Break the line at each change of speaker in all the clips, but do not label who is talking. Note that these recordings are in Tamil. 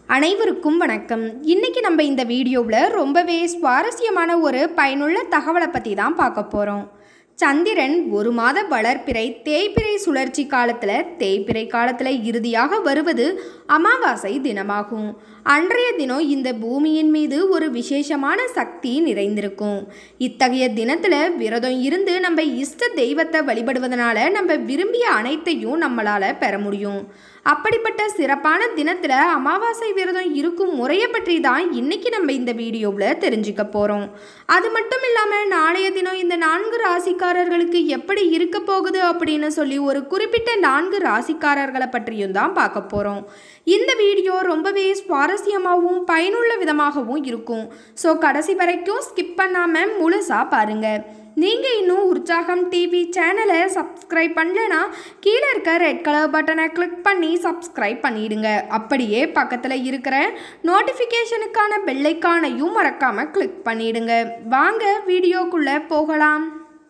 அனைவருக்கும் வணக்கம் இன்னைக்கு நம்ம இந்த வீடியோவில் ரொம்பவே சுவாரஸ்யமான ஒரு பயனுள்ள தகவலை பற்றி தான் பார்க்க போகிறோம் சந்திரன் ஒரு மாத வளர்ப்பிறை தேய்பிறை சுழற்சி காலத்தில் தேய்பிறை காலத்தில் இறுதியாக வருவது அமாவாசை தினமாகும் அன்றைய தினம் இந்த பூமியின் மீது ஒரு விசேஷமான சக்தி நிறைந்திருக்கும் இத்தகைய தினத்தில் விரதம் இருந்து நம்ம இஷ்ட தெய்வத்தை வழிபடுவதனால நம்ம விரும்பிய அனைத்தையும் நம்மளால் பெற முடியும் அப்படிப்பட்ட சிறப்பான தினத்தில் அமாவாசை விரதம் இருக்கும் முறையை பற்றி தான் இன்னைக்கு நம்ம இந்த வீடியோவில் தெரிஞ்சுக்க போகிறோம் அது மட்டும் இல்லாமல் நாளைய தினம் இந்த நான்கு ராசிக்காரர்களுக்கு எப்படி இருக்க போகுது அப்படின்னு சொல்லி ஒரு குறிப்பிட்ட நான்கு ராசிக்காரர்களை பற்றியும் தான் பார்க்க போகிறோம் இந்த வீடியோ ரொம்பவே சுவாரஸ்யமாகவும் பயனுள்ள விதமாகவும் இருக்கும் ஸோ கடைசி வரைக்கும் ஸ்கிப் பண்ணாமல் முழுசாக பாருங்கள் நீங்கள் இன்னும் உற்சாகம் டிவி சேனலை சப்ஸ்கிரைப் பண்ணலனா கீழே இருக்க ரெட் கலர் பட்டனை கிளிக் பண்ணி சப்ஸ்கிரைப் பண்ணிடுங்க அப்படியே பக்கத்தில் இருக்கிற நோட்டிஃபிகேஷனுக்கான பெல்லைக்கானையும் மறக்காமல் கிளிக் பண்ணிடுங்க வாங்க வீடியோக்குள்ளே போகலாம்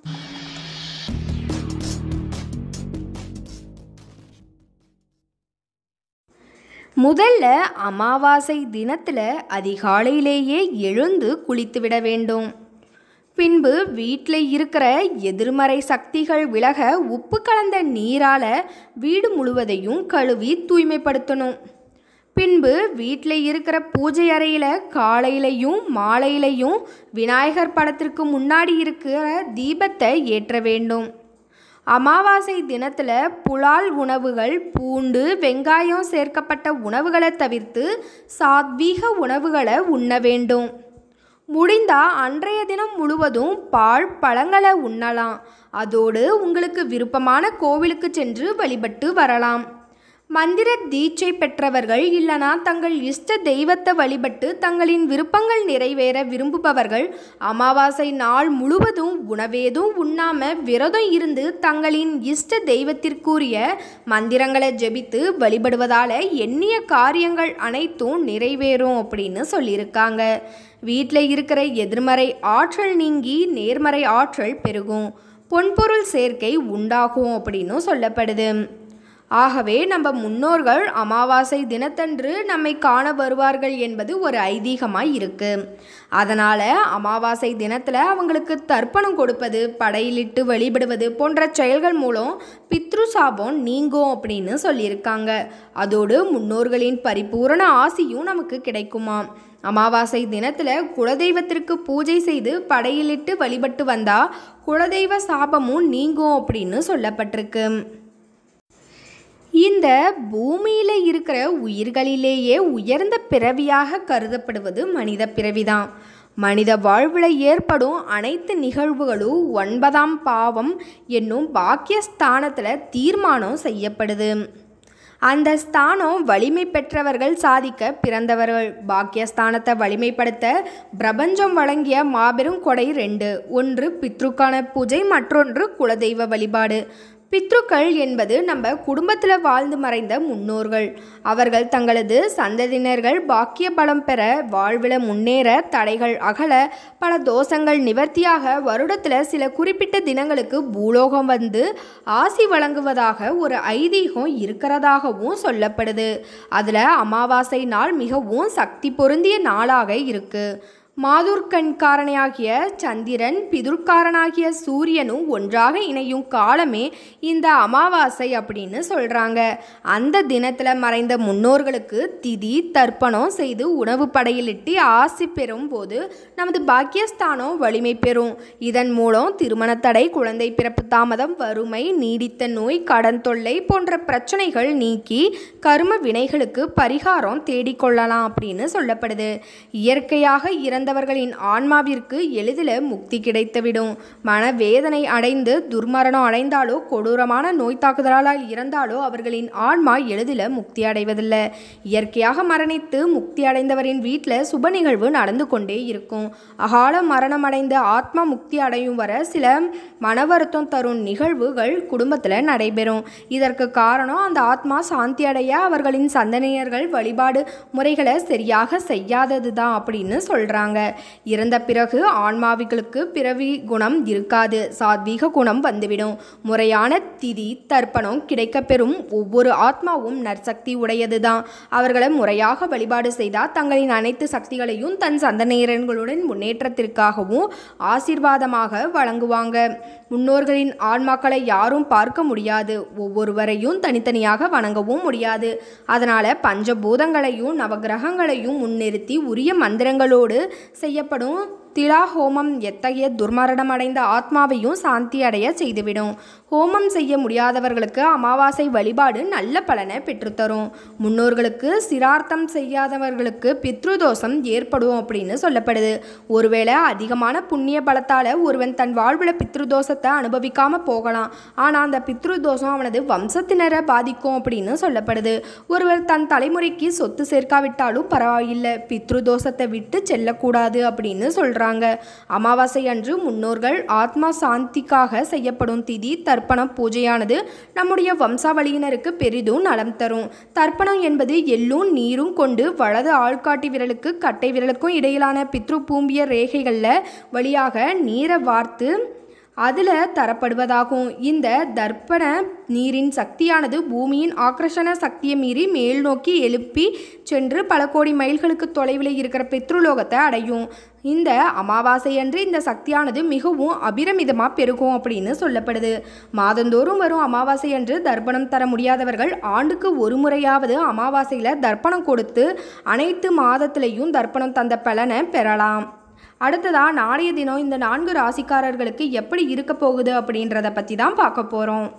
முதல்ல அமாவாசை தினத்தில் அதிகாலையிலேயே எழுந்து குளித்துவிட வேண்டும் பின்பு வீட்டில் இருக்கிற எதிர்மறை சக்திகள் விலக உப்பு கலந்த நீரால் வீடு முழுவதையும் கழுவி தூய்மைப்படுத்தணும் பின்பு வீட்டில் இருக்கிற பூஜை அறையில் காலையிலையும் மாலையிலையும் விநாயகர் படத்திற்கு முன்னாடி இருக்கிற தீபத்தை ஏற்ற வேண்டும் அமாவாசை தினத்தில் புலால் உணவுகள் பூண்டு வெங்காயம் சேர்க்கப்பட்ட உணவுகளை தவிர்த்து சாத்வீக உணவுகளை உண்ண வேண்டும் முடிந்தா அன்றைய தினம் முழுவதும் பால் பழங்களை உண்ணலாம் அதோடு உங்களுக்கு விருப்பமான கோவிலுக்கு சென்று வழிபட்டு வரலாம் மந்திர தீட்சை பெற்றவர்கள் இல்லனா தங்கள் இஷ்ட தெய்வத்தை வழிபட்டு தங்களின் விருப்பங்கள் நிறைவேற விரும்புபவர்கள் அமாவாசை நாள் முழுவதும் உணவேதும் உண்ணாம விரதம் இருந்து தங்களின் இஷ்ட தெய்வத்திற்குரிய மந்திரங்களை ஜெபித்து வழிபடுவதால எண்ணிய காரியங்கள் அனைத்தும் நிறைவேறும் அப்படின்னு சொல்லியிருக்காங்க வீட்டில் இருக்கிற எதிர்மறை ஆற்றல் நீங்கி நேர்மறை ஆற்றல் பெருகும் பொன்பொருள் சேர்க்கை உண்டாகும் அப்படின்னு சொல்லப்படுது ஆகவே நம்ம முன்னோர்கள் அமாவாசை தினத்தன்று நம்மை காண வருவார்கள் என்பது ஒரு ஐதீகமாக இருக்கு அதனால் அமாவாசை தினத்தில் அவங்களுக்கு தர்ப்பணம் கொடுப்பது படையிலிட்டு வழிபடுவது போன்ற செயல்கள் மூலம் பித்ரு சாபம் நீங்கும் அப்படின்னு சொல்லியிருக்காங்க அதோடு முன்னோர்களின் பரிபூரண ஆசியும் நமக்கு கிடைக்குமாம் அமாவாசை தினத்தில் குலதெய்வத்திற்கு பூஜை செய்து படையிலிட்டு வழிபட்டு வந்தா குலதெய்வ சாபமும் நீங்கும் அப்படின்னு சொல்லப்பட்டிருக்கு இந்த பூமியில் இருக்கிற உயிர்களிலேயே உயர்ந்த பிறவியாக கருதப்படுவது மனித பிறவிதான் மனித வாழ்வில் ஏற்படும் அனைத்து நிகழ்வுகளும் ஒன்பதாம் பாவம் என்னும் பாக்கியஸ்தானத்தில் தீர்மானம் செய்யப்படுது அந்த ஸ்தானம் வலிமை பெற்றவர்கள் சாதிக்க பிறந்தவர்கள் பாக்கியஸ்தானத்தை வலிமைப்படுத்த பிரபஞ்சம் வழங்கிய மாபெரும் கொடை ரெண்டு ஒன்று பித்ருக்கான பூஜை மற்றொன்று குலதெய்வ வழிபாடு பித்ருக்கள் என்பது நம்ம குடும்பத்தில் வாழ்ந்து மறைந்த முன்னோர்கள் அவர்கள் தங்களது சந்ததியினர்கள் பாக்கிய பலம் பெற வாழ்வில் முன்னேற தடைகள் அகல பல தோஷங்கள் நிவர்த்தியாக வருடத்தில் சில குறிப்பிட்ட தினங்களுக்கு பூலோகம் வந்து ஆசி வழங்குவதாக ஒரு ஐதீகம் இருக்கிறதாகவும் சொல்லப்படுது அதில் அமாவாசை நாள் மிகவும் சக்தி பொருந்திய நாளாக இருக்குது மாதுர்கண்காரனாகிய சந்திரன் பிதுர்காரனாகிய சூரியனும் ஒன்றாக இணையும் காலமே இந்த அமாவாசை அப்படின்னு சொல்கிறாங்க அந்த தினத்தில் மறைந்த முன்னோர்களுக்கு திதி தர்ப்பணம் செய்து உணவு படையிலிட்டு ஆசி பெறும் போது நமது பாக்கியஸ்தானம் வலிமை பெறும் இதன் மூலம் திருமண தடை குழந்தை பிறப்பு தாமதம் வறுமை நீடித்த நோய் கடன் தொல்லை போன்ற பிரச்சனைகள் நீக்கி கரும வினைகளுக்கு பரிகாரம் தேடிக்கொள்ளலாம் அப்படின்னு சொல்லப்படுது இயற்கையாக இறந்த இறந்தவர்களின் ஆன்மாவிற்கு எளிதில் முக்தி கிடைத்துவிடும் மனவேதனை அடைந்து துர்மரணம் அடைந்தாலோ கொடூரமான நோய் தாக்குதலால் இறந்தாலோ அவர்களின் ஆன்மா எளிதில் முக்தி அடைவதில்லை இயற்கையாக மரணித்து முக்தி அடைந்தவரின் வீட்டில் சுப நிகழ்வு நடந்து கொண்டே இருக்கும் அகால மரணம் அடைந்த ஆத்மா முக்தி அடையும் வர சில மன வருத்தம் தரும் நிகழ்வுகள் குடும்பத்தில் நடைபெறும் இதற்கு காரணம் அந்த ஆத்மா சாந்தி அடைய அவர்களின் சந்தனையர்கள் வழிபாடு முறைகளை சரியாக செய்யாதது தான் அப்படின்னு சொல்கிறாங்க சொல்கிறாங்க இறந்த பிறகு ஆன்மாவிகளுக்கு பிறவி குணம் இருக்காது சாத்வீக குணம் வந்துவிடும் முறையான திதி தர்ப்பணம் கிடைக்கப்பெறும் ஒவ்வொரு ஆத்மாவும் நற்சக்தி உடையது தான் அவர்களை முறையாக வழிபாடு செய்தால் தங்களின் அனைத்து சக்திகளையும் தன் சந்தநேரங்களுடன் முன்னேற்றத்திற்காகவும் ஆசீர்வாதமாக வழங்குவாங்க முன்னோர்களின் ஆன்மாக்களை யாரும் பார்க்க முடியாது ஒவ்வொருவரையும் தனித்தனியாக வணங்கவும் முடியாது அதனால் பஞ்சபூதங்களையும் நவகிரகங்களையும் முன்னிறுத்தி உரிய மந்திரங்களோடு செய்யப்படும் திலா ஹோமம் எத்தகைய துர்மரணம் அடைந்த ஆத்மாவையும் சாந்தி அடைய செய்துவிடும் ஹோமம் செய்ய முடியாதவர்களுக்கு அமாவாசை வழிபாடு நல்ல பலனை பெற்றுத்தரும் முன்னோர்களுக்கு சிரார்த்தம் செய்யாதவர்களுக்கு பித்ருதோஷம் ஏற்படும் அப்படின்னு சொல்லப்படுது ஒருவேளை அதிகமான புண்ணிய பலத்தால் ஒருவன் தன் வாழ்வில் பித்ருதோஷத்தை அனுபவிக்காம போகலாம் ஆனால் அந்த பித்ருதோஷம் அவனது வம்சத்தினரை பாதிக்கும் அப்படின்னு சொல்லப்படுது ஒருவர் தன் தலைமுறைக்கு சொத்து சேர்க்காவிட்டாலும் பரவாயில்லை பித்ருதோஷத்தை விட்டு செல்லக்கூடாது அப்படின்னு சொல்கிறாங்க அமாவாசை அன்று முன்னோர்கள் ஆத்மா சாந்திக்காக செய்யப்படும் திதி தர்ப்பணம் பூஜையானது நம்முடைய வம்சாவளியினருக்கு பெரிதும் நலம் தரும் தர்ப்பணம் என்பது எள்ளும் நீரும் கொண்டு வலது ஆள்காட்டி விரலுக்கு கட்டை விரலுக்கும் இடையிலான பித்ரு பூம்பிய ரேகைகளில் வழியாக நீரை வார்த்து அதில் தரப்படுவதாகும் இந்த தர்ப்பண நீரின் சக்தியானது பூமியின் ஆக்ரஷண சக்தியை மீறி மேல் நோக்கி எழுப்பி சென்று பல கோடி மைல்களுக்கு தொலைவில் இருக்கிற பித்ருலோகத்தை அடையும் இந்த அமாவாசையன்று இந்த சக்தியானது மிகவும் அபிரமிதமாக பெருகும் அப்படின்னு சொல்லப்படுது மாதந்தோறும் வரும் அமாவாசை அன்று தர்ப்பணம் தர முடியாதவர்கள் ஆண்டுக்கு ஒரு முறையாவது அமாவாசையில் தர்ப்பணம் கொடுத்து அனைத்து மாதத்திலையும் தர்ப்பணம் தந்த பலனை பெறலாம் அடுத்ததா நாளைய தினம் இந்த நான்கு ராசிக்காரர்களுக்கு எப்படி இருக்க போகுது அப்படின்றத பற்றி தான் பார்க்க போகிறோம்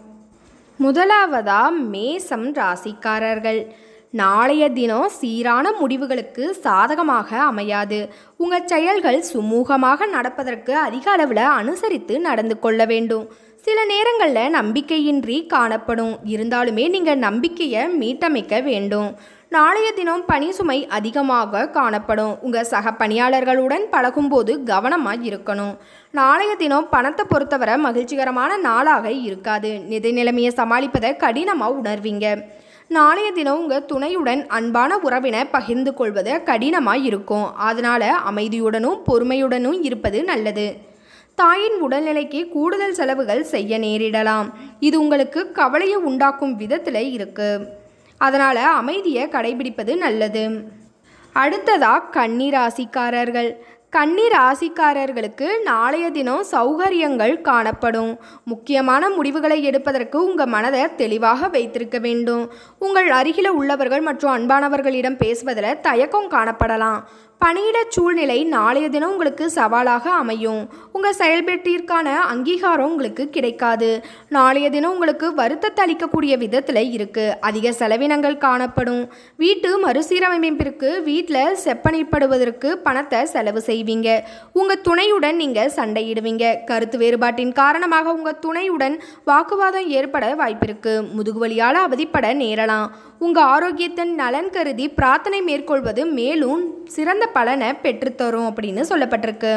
முதலாவதா மேசம் ராசிக்காரர்கள் நாளைய தினம் சீரான முடிவுகளுக்கு சாதகமாக அமையாது உங்கள் செயல்கள் சுமூகமாக நடப்பதற்கு அதிக அளவில் அனுசரித்து நடந்து கொள்ள வேண்டும் சில நேரங்களில் நம்பிக்கையின்றி காணப்படும் இருந்தாலுமே நீங்கள் நம்பிக்கையை மீட்டமைக்க வேண்டும் நாளைய தினம் பணி சுமை அதிகமாக காணப்படும் உங்கள் சக பணியாளர்களுடன் பழகும்போது கவனமாக இருக்கணும் நாளைய தினம் பணத்தை பொறுத்தவரை மகிழ்ச்சிகரமான நாளாக இருக்காது நிதி நிலைமையை சமாளிப்பதை கடினமாக உணர்வீங்க நாளைய தினம் உங்கள் துணையுடன் அன்பான உறவினை பகிர்ந்து கொள்வது கடினமாக இருக்கும் அதனால் அமைதியுடனும் பொறுமையுடனும் இருப்பது நல்லது தாயின் உடல்நிலைக்கு கூடுதல் செலவுகள் செய்ய நேரிடலாம் இது உங்களுக்கு கவலையை உண்டாக்கும் விதத்தில் இருக்குது அதனால் அமைதியை கடைபிடிப்பது நல்லது அடுத்ததா கன்னி ராசிக்காரர்கள் கன்னி ராசிக்காரர்களுக்கு நாளைய தினம் சௌகரியங்கள் காணப்படும் முக்கியமான முடிவுகளை எடுப்பதற்கு உங்கள் மனதை தெளிவாக வைத்திருக்க வேண்டும் உங்கள் அருகில் உள்ளவர்கள் மற்றும் அன்பானவர்களிடம் பேசுவதில் தயக்கம் காணப்படலாம் பணியிட சூழ்நிலை நாளைய தினம் உங்களுக்கு சவாலாக அமையும் உங்கள் செயல்பாட்டிற்கான அங்கீகாரம் உங்களுக்கு கிடைக்காது நாளைய தினம் உங்களுக்கு வருத்தத்தை அளிக்கக்கூடிய விதத்தில் இருக்குது அதிக செலவினங்கள் காணப்படும் வீட்டு மறுசீரமைப்பிற்கு வீட்டில் செப்பனிப்படுவதற்கு பணத்தை செலவு செய்வீங்க உங்கள் துணையுடன் நீங்கள் சண்டையிடுவீங்க கருத்து வேறுபாட்டின் காரணமாக உங்கள் துணையுடன் வாக்குவாதம் ஏற்பட வாய்ப்பிருக்கு முதுகுவலியால் அவதிப்பட நேரலாம் உங்கள் ஆரோக்கியத்தின் நலன் கருதி பிரார்த்தனை மேற்கொள்வது மேலும் சிறந்த பலனை பெற்றுத்தரும் அப்படின்னு சொல்லப்பட்டிருக்கு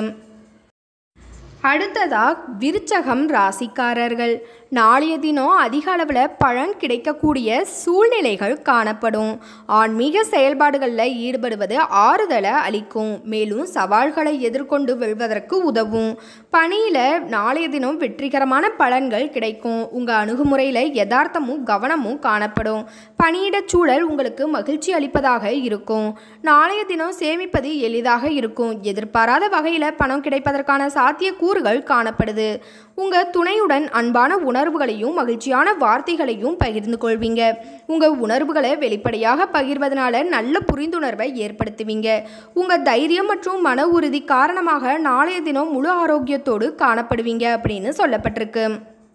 அடுத்ததா விருச்சகம் ராசிக்காரர்கள் நாளைய தினம் அதிக அளவில் பலன் கிடைக்கக்கூடிய சூழ்நிலைகள் காணப்படும் ஆன்மீக செயல்பாடுகளில் ஈடுபடுவது ஆறுதலை அளிக்கும் மேலும் சவால்களை எதிர்கொண்டு வெல்வதற்கு உதவும் பணியில் நாளைய தினம் வெற்றிகரமான பலன்கள் கிடைக்கும் உங்கள் அணுகுமுறையில் யதார்த்தமும் கவனமும் காணப்படும் பணியிடச் சூழல் உங்களுக்கு மகிழ்ச்சி அளிப்பதாக இருக்கும் நாளைய தினம் சேமிப்பது எளிதாக இருக்கும் எதிர்பாராத வகையில் பணம் கிடைப்பதற்கான சாத்தியக்கூறுகள் காணப்படுது உங்கள் துணையுடன் அன்பான உணர்வுகளையும் மகிழ்ச்சியான வார்த்தைகளையும் பகிர்ந்து கொள்வீங்க உங்கள் உணர்வுகளை வெளிப்படையாக பகிர்வதனால நல்ல புரிந்துணர்வை ஏற்படுத்துவீங்க உங்கள் தைரியம் மற்றும் மன உறுதி காரணமாக நாளைய தினம் முழு ஆரோக்கியத்தோடு காணப்படுவீங்க அப்படின்னு சொல்லப்பட்டிருக்கு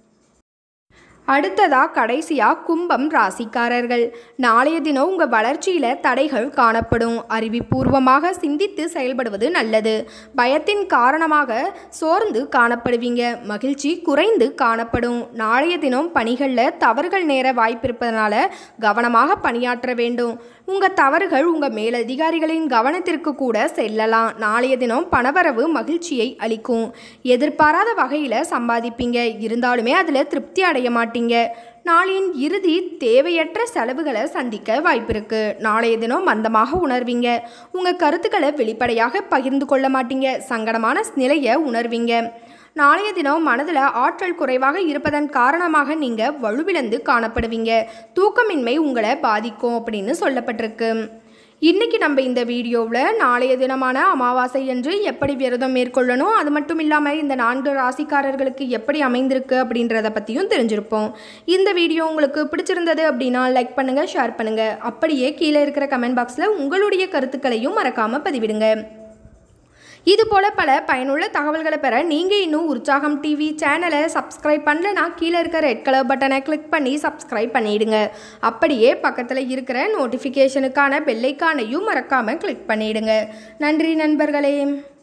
அடுத்ததா கடைசியா கும்பம் ராசிக்காரர்கள் நாளைய தினம் உங்கள் வளர்ச்சியில் தடைகள் காணப்படும் அறிவிப்பூர்வமாக சிந்தித்து செயல்படுவது நல்லது பயத்தின் காரணமாக சோர்ந்து காணப்படுவீங்க மகிழ்ச்சி குறைந்து காணப்படும் நாளைய தினம் பணிகளில் தவறுகள் நேர வாய்ப்பிருப்பதனால கவனமாக பணியாற்ற வேண்டும் உங்கள் தவறுகள் உங்கள் மேலதிகாரிகளின் கவனத்திற்கு கூட செல்லலாம் நாளைய தினம் பணவரவு மகிழ்ச்சியை அளிக்கும் எதிர்பாராத வகையில் சம்பாதிப்பீங்க இருந்தாலுமே அதில் திருப்தி அடைய மாட்டீங்க நாளின் இறுதி தேவையற்ற செலவுகளை சந்திக்க வாய்ப்பிருக்கு நாளைய தினம் மந்தமாக உணர்வீங்க உங்கள் கருத்துக்களை வெளிப்படையாக பகிர்ந்து கொள்ள மாட்டீங்க சங்கடமான நிலையை உணர்வீங்க நாளைய தினம் மனதில் ஆற்றல் குறைவாக இருப்பதன் காரணமாக நீங்கள் வலுவிழந்து காணப்படுவீங்க தூக்கமின்மை உங்களை பாதிக்கும் அப்படின்னு சொல்லப்பட்டிருக்கு இன்னைக்கு நம்ம இந்த வீடியோவில் நாளைய தினமான அமாவாசை என்று எப்படி விரதம் மேற்கொள்ளணும் அது மட்டும் இல்லாமல் இந்த நான்கு ராசிக்காரர்களுக்கு எப்படி அமைந்திருக்கு அப்படின்றத பற்றியும் தெரிஞ்சிருப்போம் இந்த வீடியோ உங்களுக்கு பிடிச்சிருந்தது அப்படின்னா லைக் பண்ணுங்கள் ஷேர் பண்ணுங்கள் அப்படியே கீழே இருக்கிற கமெண்ட் பாக்ஸில் உங்களுடைய கருத்துக்களையும் மறக்காமல் பதிவிடுங்க இது போல பல பயனுள்ள தகவல்களை பெற நீங்கள் இன்னும் உற்சாகம் டிவி சேனலை சப்ஸ்கிரைப் பண்ணலனா கீழே இருக்க ரெட் கலர் பட்டனை கிளிக் பண்ணி சப்ஸ்கிரைப் பண்ணிடுங்க அப்படியே பக்கத்தில் இருக்கிற நோட்டிஃபிகேஷனுக்கான பெல்லைக்கானையும் மறக்காமல் கிளிக் பண்ணிடுங்க நன்றி நண்பர்களே